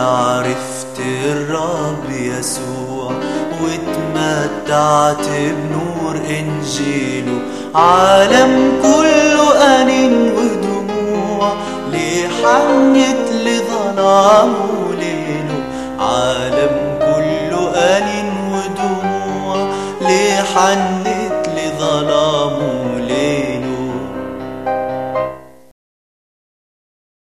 عرفت الرب يسوع واتمتعت بنور إنجيله عالم كله أنين ودموع ليه حنت لظلامه ليله عالم كله أنين ودموع ليه حنت